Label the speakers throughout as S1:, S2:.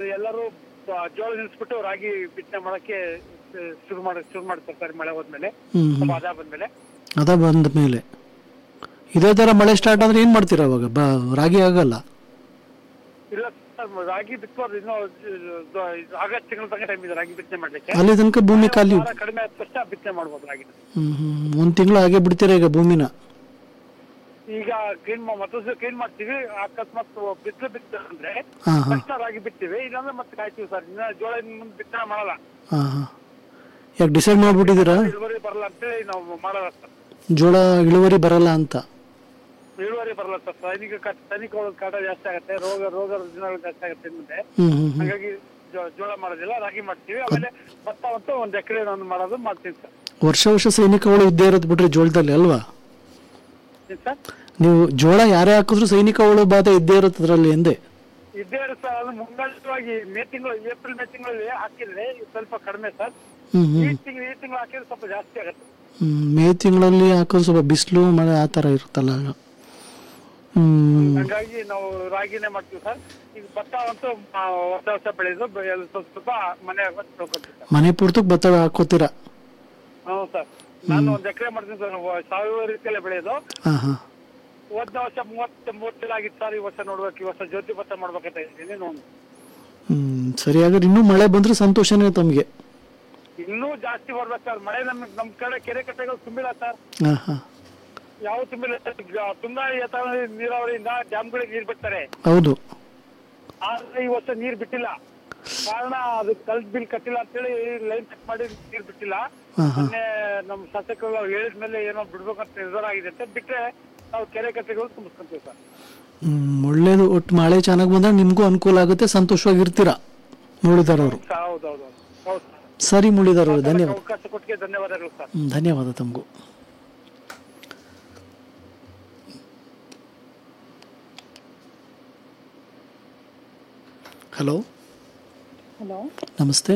S1: ಎಲ್ಲರೂ ಆ, ಜೋಳ ನಿಲ್ಸ್ಬಿಟ್ಟು ರಾಗಿ ಬಿತ್ತನೆ ಮಾಡಕ್ಕೆ ಆ, ಶುರು ಮಾಡಿ ಶುರು ಮಾಡ್ತಾರೆ ಸರ್ ಮಳೆ ಹೋದ್ಮೇಲೆ
S2: ಹ್ಮ್ ಹ್ಮ್.
S1: ಸ್ವಲ್ಪ ಅದ ಬಂದ್ಮೇಲೆ
S2: ಅದ ಬಂದ ಮೇಲೆ ಇದೇ ಥರ ಮಳೆ ಸ್ಟಾರ್ಟ್ ಆದ್ರೆ ಏನು ಮಾಡ್ತೀರಾ ಅವಾಗ ಬ ರಾಗಿ ಆಗಲ್ಲ
S1: ಇಲ್ಲ ಸರ್ ರಾಗಿ ಬಿತ್ತಬಾರ್ದು ಇನ್ನೂ ಆಗಸ್ಟ್ ತಿಂಗಳ ತನಕ ಟೈಮ್ ಇದೆ ರಾಗಿ ಬಿತ್ತನೆ ಮಾಡ್ಲಿಕ್ಕೆ
S2: ಅಲ್ಲಿ ತನಕ ಭೂಮಿ ಖಾಲಿ
S1: ವಾರ ಕಡಿಮೆ ಆದ ತಕ್ಷಣ ಬಿತ್ತನೆ ಮಾಡ್ಬೋದು ರಾಗಿ
S2: ಹ್ಮ್ ಹ್ಮ್ ಒಂದು ತಿಂಗಳು ಹಾಗೆ ಬಿಡ್ತೀರಾ ಈಗ ಭೂಮಿನ
S1: ಈಗ ಕ್ಲೀನ್ ಮತ್ತೊಂದು ಕ್ಲೀನ್ ಮಾಡ್ತೀವಿ ಅಕಸ್ಮಾತ್ ಬಿತ್ತಲು ಬಿತ್ತ ಅಂದ್ರೆ
S2: ಹಾ ಹಾ
S1: ತಕ್ಷಣ ರಾಗಿ ಬಿತ್ತೀವಿ ಇಲ್ಲಾಂದ್ರೆ ಮತ್ತೆ ಕಾಯ್ತೀವಿ ಸರ್ ಇನ್ನ ಜೋಳ ಇನ್ನು ಮುಂದೆ ಬಿತ್ತನೆ ಮಾಡಲ್ಲ
S2: ಹಾಂ ಹಾಂ ಯಾಕೆ ಡಿಸೈಡ್ ಮಾಡಿಬಿಟ್ಟಿದ್ದೀರಾ
S1: ಇಳುವರಿ ಬರಲ್ಲ ಅಂತೇಳಿ ನಾವು ಮಾಡಲ್ಲ ಸರ್
S2: ಜೋಳ ಇಳುವರಿ ಬರಲ್ಲ ಅಂತ
S1: ಇಳುವರಿ ಬರಲ್ಲ ಸರ್ ಸೈನಿಕ ಕ- ಸೈನಿಕಗಳ ಕಾಟ ಜಾಸ್ತಿ ಆಗುತ್ತೆ ರೋಗ ರೋಗ ರುಜಿನಗಳು ಜಾಸ್ತಿ ಆಗುತ್ತೆ ಮುಂದೆ
S2: ಹ್ಞೂ ಹ್ಞೂ ಹ್ಞೂ
S1: ಹಾಗಾಗಿ ಜೋ- ಜೋಳ ಮಾಡೋದಿಲ್ಲ ರಾಗಿ ಮಾಡ್ತೀವಿ ಆಮೇಲೆ ಭತ್ತ ಮತ್ತು ಒಂದ್ ಎಕರೆ ಒಂದು ಮಾಡೋದು ಮಾಡ್ತೀವಿ ಸರ್
S2: ವರ್ಷ ವರ್ಷ ಸೈನಿಕಗಳು ಇದ್ದೇ ಇರೋದು ಬಿಟ್ರೆ ಜೋಳದಲ್ಲಿ ಅಲ್ವಾ
S1: ಏನ್ ಸರ್
S2: ನೀವು ಜೋಳ ಯಾರೇ ಹಾಕಿದ್ರು ಸೈನಿಕಗಳು ಬಾಧೆ ಇದ್ದೇ ಇರುತ್ತೆ ಅದರಲ್ಲಿ ಎಂದೆ
S1: ಇದ್ದೇ ಇರುತ್ತೆ ಸರ್ ಅದು ಮುಂಗಡವಾಗಿ ಮೇ ತಿಂಗಳು ಏಪ್ರಿಲ್ ಮೇ ತಿಂಗಳಲ್ಲಿ ಹಾಕಿದ್ರೆ ಇದು ಸ್ವಲ್ಪ ಕಡಿಮೆ ಸರ್
S2: ಹ್ಞೂ ಹ್ಞೂ
S1: ಈ ತಿಂಗಳು ಈ ತಿಂಗಳು ಹಾಕಿದ್ರೆ ಸ್ವಲ್ಪ ಜಾಸ್ತಿ ಆಗುತ್ತೆ
S2: ಹ್ಮ್, ಮೇ ತಿಂಗಳಲ್ಲಿ ಹಾಕೋದು ಸ್ವಲ್ಪ ಬಿಸಿಲು ಮಳೆ ಆ ಥರ ಇರುತ್ತಲ್ಲ ಆಗ. ಹ್ಮ್
S1: ಹಾಗಾಗಿ ನಾವು ರಾಗಿನೇ ಮಾಡ್ತೀವಿ ಸರ್ ಈಗ ಭತ್ತ ಅಂತೂ ಆ, ವರ್ಷ ವರ್ಷ ಬೆಳೆಯೋದು ಬೆ- ಎಲ್ಲ ಸ್ವಲ್ಪ ಸ್ವಲ್ಪ ಮನೆ ತೊಳ್ಕೊತೀವಿ ಸರ್
S2: ಮನೆ ಪೂರ್ತಕ್ಕೆ ಭತ್ತ ಹಾಕೋತೀರಾ
S1: ಹ್ಞೂ ಸರ್ ನಾನು ಒಂದ್ ಎಕರೆ ಮಾಡ್ತೀನಿ ಸರ್ ವ- ಸಾವಯವ ರೀತಿಯಲ್ಲೇ ಬೆಳೆಯೋದು
S2: ಹಾಂ ಹಾಂ
S1: ಹೋದ್ನ ವರ್ಷ ಮೂವತ್ತು ಮೂವತ್ತು ಚೀಲ ಆಗಿತ್ತು ಸರ್ ಈ ವರ್ಷ ನೋಡ್ಬೇಕು ಈ ವರ್ಷ ಜ್ಯೋತಿ ಭತ್ತ ಮಾಡ್ಬೇಕಂತ ಇದ್ದೀನಿ ನೋಡಿ
S2: ಹ್ಮ್ ಸರಿ ಹಾಗಾದ್ರೆ ಇನ್ನೂ ಮಳೆ ಬಂದ್ರೆ ಸಂತೋಷನೇ ತಮಗೆ
S1: ಇನ್ನೂ ಜಾಸ್ತಿ ಬರ್ಬೇಕು ಸರ್ ಮಳೆ ನಮ್ ನಮ್ ಕಡೆ ಕೆರೆ ಕಟ್ಟೆಗಳು ತುಂಬಿಲ್ಲ ಸರ್
S2: ಹಾಂ ಹಾಂ
S1: ಯಾವ ತುಂಬಿಲ್ಲ ಈಗ ತುಂಗಾ ಎತ್ತರ ನೀರಾವರಿಯಿಂದ ಡ್ಯಾಮ್ಗಳಿಗೆ ನೀರ್ ಬಿಡ್ತಾರೆ
S2: ಹೌದು
S1: ಆದ್ರೆ ಈ ವರ್ಷ ನೀರ್ ಬಿಟ್ಟಿಲ್ಲ ಕಾರಣ ಅದು ಕಲ್ತ್ ಬಿಲ್ ಕಟ್ಟಿಲ್ಲ ಅಂತೇಳಿ ಲೈನ್ ಕಟ್ ಮಾಡಿ ನೀರ್ ಬಿಟ್ಟಿಲ್ಲ
S2: ಹಾಂ ಹಾಂ
S1: ಮೊನ್ನೆ ನಮ್ಮ ಶಾಸಕರು ಹೇಳಿದ ಮೇಲೆ ಏನೋ ಬಿಡ್ಬೇಕಂತ ನಿರ್ಧಾರ ಆಗಿದೆ ಅಂತ ಬಿಟ್ರೆ ನಾವು ಕೆರೆ ಕಟ್ಟೆಗಳು ತುಂಬಿಸ್ಕೊಂತೀವಿ ಸರ್
S2: ಹ್ಮ್ ಒಳ್ಳೇದು ಒಟ್ಟು ಮಳೆ ಚೆನ್ನಾಗಿ ಬಂದ್ರೆ ನಿಮಗೂ ಅನುಕೂಲ ಆಗುತ್ತೆ ಸಂತೋಷವಾಗಿರ್ತೀರಾ ಮುರಳೀಧರ್ ಅವರು
S1: ಹೌದೌದು ಹೌದು ಸರ್
S2: ಸರಿ ಮುರಳೀಧರ್ ಅವರು ಧನ್ಯವಾದ
S1: ಅವಕಾಶ ಕೊಟ್ಟಿಗೆ ಧನ್ಯವಾದಗಳು ಸರ್
S2: ಹ್ಮ್, ಧನ್ಯವಾದ ತಮಗೂ ಹಲೋ
S3: ಹಲೋ
S2: ನಮಸ್ತೆ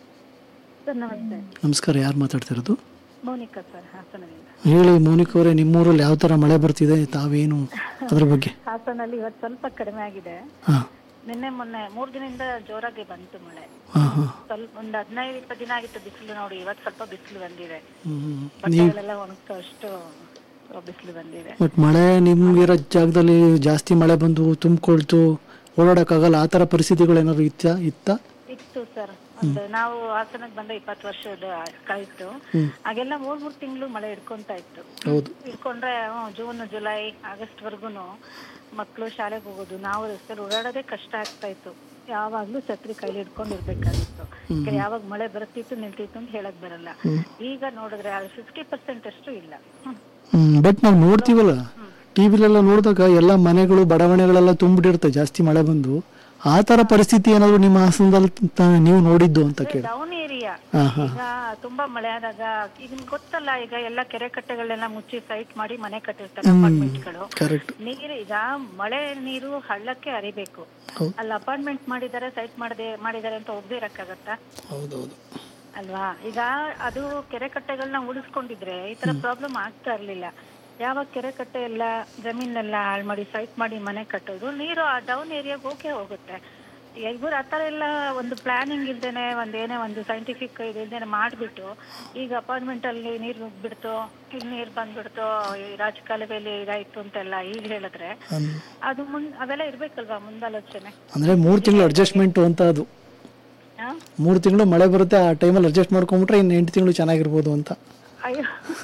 S3: ಸರ್ ನಮಸ್ತೆ
S2: ನಮಸ್ಕಾರ ಯಾರು ಮಾತಾಡ್ತಿರೋದು
S3: ಮೌನಿಕಾ ಸರ್ ಹಾಸನದಿಂದ
S2: ಹೇಳಿ ಮೌನಿಕ್ ಅವರೇ ನಿಮ್ಮೂರಲ್ಲಿ ಯಾವ ಥರ ಮಳೆ ಬರ್ತಿದೆ ತಾವೇನು ಅದ್ರ ಬಗ್ಗೆ
S3: ಹಾಸನಲ್ಲಿ ಇವತ್ತು ಸ್ವಲ್ಪ ಕಡಿಮೆ ಆಗಿದೆ
S2: ಹಾಂ
S3: ನಿನ್ನೆ ಮೊನ್ನೆ ಮೂರ್ ದಿನದಿಂದ ಜೋರಾಗಿ ಬಂತು ಮಳೆ
S2: ಹಾಂ ಹಾಂ
S3: ಸ್ವಲ್ಪ ಒಂದು ಹದಿನೈದು ಇಪ್ಪತ್ತು ದಿನ ಆಗಿತ್ತು ಬಿಸಿಲು ನೋಡಿ ಇವತ್ತು ಸ್ವಲ್ಪ ಬಿಸಿಲು ಬಂದಿದೆ
S2: ನೀವು
S3: ಬಟ್ಟೆಗಳೆಲ್ಲ ಒಣಗ್ತಾ ಅಷ್ಟು ಬಿಸಿಲು ಬಂದಿದೆ
S2: ಬಟ್ ಮಳೆ ನಿಮ್ಗಿರೋ ಜಾಗದಲ್ಲಿ ಜಾಸ್ತಿ ಮಳೆ ಬಂದು ತುಂಬಿಕೊಳ್ತು ಓಡಾಡಕ್ಕಾಗಲ್ಲ ಆ ಥರ ಪರಿಸ್ಥಿತಿಗಳು ಏನಾದ್ರು ಇತ್ತ ಇತ್ತ
S3: ಇತ್ತು ಸರ್ ಒಂದು ನಾವು ಹಾಸನಕ್ಕೆ ಬಂದ ಇಪ್ಪತ್ತು ವರ್ಷದ ಕಳಿತು ಆಗೆಲ್ಲ ಮೂರ್ ಮೂರ್ ತಿಂಗಳು ಮಳೆ ಹಿಡ್ಕೊಂತ ಇತ್ತು
S2: ಹೌದು
S3: ಇಟ್ಕೊಂಡ್ರೆ ಹ್ಮ್, ಜೂನ್ ಜುಲೈ ಆಗಸ್ಟ್ ವರ್ಗುನು ಮಕ್ಕಳು ಶಾಲೆಗೆ ಹೋಗೋದು ನಾವು ರಸ್ತೆಲಿ ಓಡಾಡೋದೇ ಕಷ್ಟ ಆಗ್ತಾ ಇತ್ತು ಯಾವಾಗ್ಲೂ ಛತ್ರಿ ಕೈಲಿ ಹಿಡ್ಕೊಂಡು ಇರ್ಬೇಕಾಗಿತ್ತು ಯಾಕೆ ಯಾವಾಗ ಮಳೆ ಬರ್ತಿತ್ತು ನಿಲ್ತಿತ್ತು ಅಂತ ಹೇಳಕ್ ಬರಲ್ಲ ಈಗ ನೋಡಿದ್ರೆ ಅದು ಫಿಫ್ಟಿ ಪರ್ಸೆಂಟ್ ಅಷ್ಟು ಇಲ್ಲ ಹ್ಮ್.
S2: ಬಟ್ ನಾವು ನೋಡ್ತೀವಲ್ಲ ಟಿ ವಿಲೆಲ್ಲ ನೋಡಿದಾಗ ಎಲ್ಲ ಮನೆಗಳು ಬಡಾವಣೆಗಳೆಲ್ಲ ತುಂಬಿಟ್ಟಿರುತ್ತೆ ಜಾಸ್ತಿ ಮಳೆ ಬಂದು ಆ ಥರ ಪರಿಸ್ಥಿತಿ ಏನಾದ್ರು ನಿಮ್ಮ ಹಾಸನದಲ್ಲಿ ತ- ನೀವು ನೋಡಿದ್ದು ಅಂತ ಕೇಳಿ
S3: ಡೌನ್ ಏರಿಯಾ
S2: ಹಾಂ ಹಾಂ
S3: ಈಗ ತುಂಬಾ ಮಳೆ ಆದಾಗ ಈಗ ನಿಮ್ಗ್ ಗೊತ್ತಲ್ಲ ಈಗ ಎಲ್ಲ ಕೆರೆ ಕಟ್ಟೆಗಳನ್ನೆಲ್ಲ ಮುಚ್ಚಿ ಸೈಟ್ ಮಾಡಿ ಮನೆ ಕಟ್ಟಿರ್ತಾರೆ ಅಪಾರ್ಟ್ಮೆಂಟ್ಗಳು
S2: ಕರೆಕ್ಟ್
S3: ನೀರು ಈಗ ಮಳೆ ನೀರು ಹಳ್ಳಕ್ಕೆ ಹರಿಬೇಕು
S2: ಹೌದು.
S3: ಅಲ್ಲಿ ಅಪಾರ್ಟ್ಮೆಂಟ್ ಮಾಡಿದ್ದಾರೆ ಸೈಟ್ ಮಾಡದೆ ಮಾಡಿದ್ದಾರೆ ಅಂತ ಒಬ್ಬದೇ ಇರಕ್ಕಾಗತ್ತಾ
S2: ಹೌದೌದು
S3: ಅಲ್ವಾ ಈಗ ಅದು ಕೆರೆ ಕಟ್ಟೆಗಳನ್ನ ಉಳಿಸ್ಕೊಂಡಿದ್ರೆ ಈ ತರ ಪ್ರಾಬ್ಲಮ್ ಆಗ್ತಾ ಇರ್ಲಿಲ್ಲ ಯಾವಾಗ ಕೆರೆ ಕಟ್ಟೆ ಎಲ್ಲ ಜಮೀನೆಲ್ಲ ಹಾಳು ಮಾಡಿ ಸೈಟ್ ಮಾಡಿ ಮನೆ ಕಟ್ಟೋದು ನೀರು ಆ ಡೌನ್ ಏರಿಯಾಗ ಹೋಗೇ ಹೋಗುತ್ತೆ ಇವ್ರು ಆ ಥರ ಎಲ್ಲ ಒಂದು ಪ್ಲಾನಿಂಗ್ ಇಲ್ದೇನೆ ಒಂದ್ ಏನೇ ಒಂದು ಸೈಂಟಿಫಿಕ್ ಇಲ್ದೇನೆ ಮಾಡ್ಬಿಟ್ಟು ಈಗ ಅಪಾರ್ಟ್ಮೆಂಟ್ ಅಲ್ಲಿ ನೀರ್ ನುಗ್ಬಿಡ್ತು ಇಲ್ಲಿ ನೀರ್ ಬಂದ್ಬಿಡ್ತು ಈ ರಾಜಕಾಲುವೆಯಲ್ಲಿ ಇದಾಯ್ತು ಅಂತೆಲ್ಲ ಈಗ ಹೇಳಿದ್ರೆ ಅದು ಮುಂದ್ ಅವೆಲ್ಲ ಇರ್ಬೇಕಲ್ವಾ ಮುಂದಾಲೋಚನೆ
S2: ಅಂದರೆ ಮೂರು ತಿಂಗಳು ಅಡ್ಜಸ್ಟ್ಮೆಂಟು ಅಂತ ಅದು
S3: ಹಾ
S2: ಮೂರು ತಿಂಗಳು ಮಳೆ ಬರುತ್ತೆ ಆ ಟೈಮಲ್ಲಿ ಅಡ್ಜಸ್ಟ್ ಮಾಡ್ಕೊಂಬಿಟ್ರೆ ಇನ್ನು ಎಂಟು ತಿಂಗಳು ಚೆನ್ನಾಗಿರ್ಬೋದು ಅಂತ
S3: ಅಯ್ಯೋ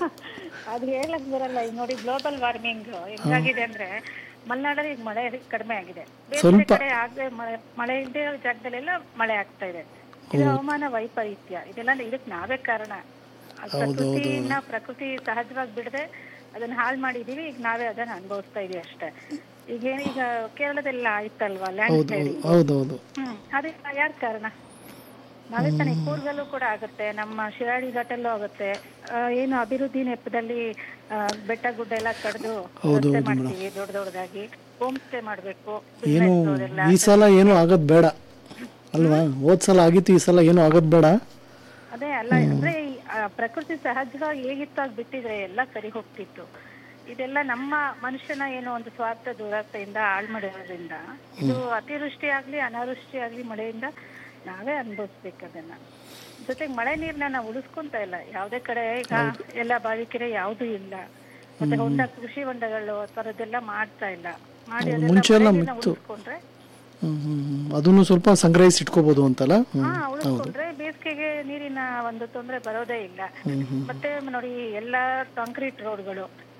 S3: ಅದು ಹೇಳಕ್ ಬರಲ್ಲ ಈಗ ನೋಡಿ ಗ್ಲೋಬಲ್ ವಾರ್ಮಿಂಗ್ ಹೆಂಗಾಗಿದೆ ಅಂದ್ರೆ ಮಲೆನಾಡಲ್ಲಿ ಈಗ ಮಳೆ ಕಡಿಮೆ ಆಗಿದೆ ಬೇರೆ ಬೇರೆ ಕಡೆ ಆಗದೆ ಮಳೆ ಮಳೆ ಇಲ್ಲದೆ ಇರೋ ಜಾಗದಲ್ಲೆಲ್ಲ ಮಳೆ ಆಗ್ತಾ ಇದೆ ಇದು ಹವಾಮಾನ ವೈಪರೀತ್ಯ ಇದೆಲ್ಲ ಇದಕ್ಕೆ ನಾವೇ ಕಾರಣ ಅದ್ ಪ್ರಕೃತಿನ ಪ್ರಕೃತಿ ಸಹಜವಾಗಿ ಬಿಡದೆ ಅದನ್ನ ಹಾಳು ಮಾಡಿದೀವಿ ಈಗ ನಾವೇ ಅದನ್ನ ಅನುಭವಿಸ್ತಾ ಇದೀವಿ ಅಷ್ಟೇ ಈಗ ಏನ್- ಈಗ ಕೇರಳದೆಲ್ಲ ಆಯ್ತಲ್ವಾ ಲ್ಯಾಂಡ್ ಸ್ಲೈಡಿಂಗ್
S2: ಹೌದೌದು
S3: ಹ್ಮ್ ಅದೇ ಯಾರ ಕಾರಣ ನಾವೇ ತಾನೇ ಕೂರ್ಗಲ್ಲೂ ಕೂಡ ಆಗುತ್ತೆ ನಮ್ಮ ಶಿರಾಡಿ ಘಾಟಲ್ಲೂ ಆಗುತ್ತೆ ಆ, ಏನು ಅಭಿವೃದ್ಧಿ ನೆಪದಲ್ಲಿ ಆ, ಬೆಟ್ಟ ಗುಡ್ಡ ಎಲ್ಲ ಕಡ್ದು ರಸ್ತೆ ಮಾಡ್ತೀವಿ ದೊಡ್ಡ ದೊಡ್ಡದಾಗಿ ಹೋಮ್ ಸ್ಟೇ ಮಾಡ್ಬೇಕು
S2: ಏನು
S3: business ಅವರೆಲ್ಲ
S2: ಈ ಸಲ ಏನು ಆಗೋದು ಬೇಡ ಅಲ್ವಾ ಹೋದ್ ಸಲ ಆಗಿತ್ತು ಈ ಸಲ ಏನು ಆಗೋದು ಬೇಡ
S3: ಅದೇ ಅಲ್ಲ ಅಂದ್ರೆ ಈ, ಆ, ಪ್ರಕೃತಿ ಸಹಜವಾಗಿ ಹೇಗಿತ್ತು ಆಗ ಬಿಟ್ಟಿದ್ರೆ ಎಲ್ಲ ಸರಿ ಹೋಗ್ತಿತ್ತು ಇದೆಲ್ಲ ನಮ್ಮ ಮನುಷ್ಯನ ಏನೋ ಒಂದು ಸ್ವಾರ್ಥ ದುರಾಸೆಯಿಂದ ಹಾಳು ಮಾಡಿರೋದ್ರಿಂದ ಇದು ಅತಿವೃಷ್ಟಿ ಆಗ್ಲಿ ಅನಾವೃಷ್ಟಿ ಆಗ್ಲಿ ಮಳೆಯಿಂದ ನಾವೇ ಅನುಭವಿಸ್ಬೇಕು ಅದನ್ನ ಜೊತೆಗೆ ಮಳೆ ನೀರ್ನ ನಾವು ಉಳಿಸ್ಕೊಂತ ಇಲ್ಲ ಯಾವ್ದೇ ಕಡೆ ಈಗ ಎಲ್ಲ ಬಾವಿ ಕೆರೆ ಯಾವ್ದು ಇಲ್ಲ ಮತ್ತೆ ಹೊಂಡ ಕೃಷಿ ಹೊಂಡಗಳು ಆ ಥರದ್ದೆಲ್ಲ ಮಾಡ್ತಾ ಇಲ್ಲ ಮಾಡಿ ಅದೆಲ್ಲ
S2: ಮುಂಚೆ ಎಲ್ಲ
S3: ಮಳೆ ನೀರ್ನ
S2: ಮಿತ್ತು.
S3: ಉಳಿಸ್ಕೊಂಡ್ರೆ
S2: ಹ್ಮ್ ಹ್ಮ್ ಹ್ಮ್. ಅದನ್ನು ಸ್ವಲ್ಪ ಸಂಗ್ರಹಿಸಿ ಇಟ್ಕೋಬಹುದು ಅಂತಲ್ಲ ಹ್ಮ್
S3: ಹಾ ಉಳಿಸ್ಕೊಂಡ್ರೆ ಬೇಸಿಗೆಗೆ ನೀರಿನ ಒಂದು ತೊಂದರೆ ಬರೋದೇ ಇಲ್ಲ ಮತ್ತೆ ನೋಡಿ ಎಲ್ಲಾ ಕಾಂಕ್ರೀಟ್ ರೋಡ್ಗಳು